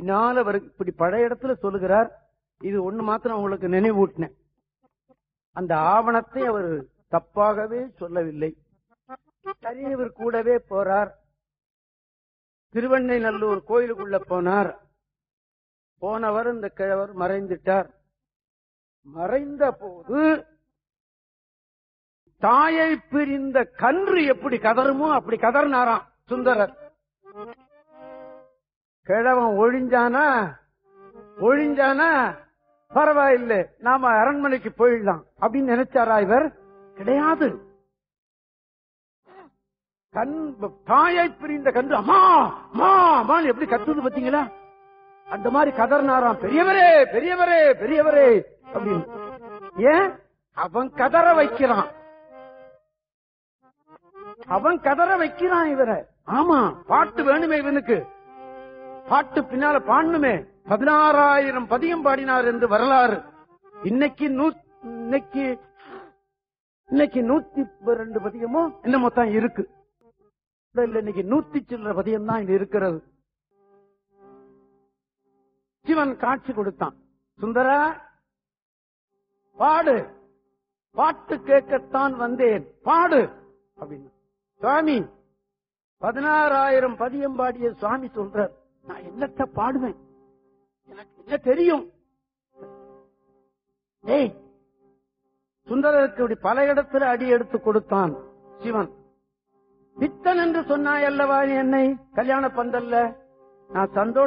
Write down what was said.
பின்னால அவர் இப்படி பழைய இடத்துல சொல்லுகிறார் இது ஒண்ணு மாத்திரம் உங்களுக்கு நினைவூட்டினேன் அந்த ஆவணத்தை அவர் தப்பாகவே சொல்லவில்லை சரி இவர் கூடவே போறார் திருவண்ணைநல்லூர் கோயிலுக்குள்ள போனார் போனவர் இந்த கிழவர் மறைந்துட்டார் மறைந்த போது தாயை பிரிந்த கன்று எப்படி கதறுமோ அப்படி கதறினாராம் சுந்தரர் கிழவன் ஒழிஞ்சானா ஒழிஞ்சானா பரவாயில்லை நாம அரண்மனைக்கு போயிடலாம் அப்படின்னு நினைச்சாரா இவர் கிடையாது கண் தாயை பிரிந்த கன்று அம்மா அம்மா அம்மான்னு எப்படி கத்துது பாத்தீங்களா அந்த மாதிரி கதறினாராம் பெரியவரே பெரியவரே பெரியவரே அப்படின்னு ஏன் அவன் கதற வைக்கிறான் அவன் கதற வைக்கிறான் இவரை ஆமா பாட்டு வேணுமே இவனுக்கு பாட்டு பின்னால பாடணுமே பதினாறாயிரம் பதியம் பாடினார் என்று வரலாறு இன்னைக்கு நூ இன்னைக்கு இன்னைக்கு நூத்தி ரெண்டு பதியமோ என்னமோ தான் இருக்கு இல்ல இன்னைக்கு நூத்தி சில்லற பதியம் தான் இது இருக்கிறது சிவன் காட்சி கொடுத்தான் சுந்தரா பாடு பாட்டு கேட்கத்தான் வந்தேன் பாடு அப்படின்னு சுவாமி பதினாறாயிரம் பதியம் பாடிய சுவாமி சொல்றார் நான் என்னத்த பாடுவேன் எனக்கு என்ன தெரியும் ஏய் சுந்தரருக்கு இப்படி பல இடத்துல அடி எடுத்து கொடுத்தான் சிவன் பித்தன் என்று சொன்னாய் அல்லவா நீ என்னை கல்யாண பந்தல்ல நான் சந்தோஷ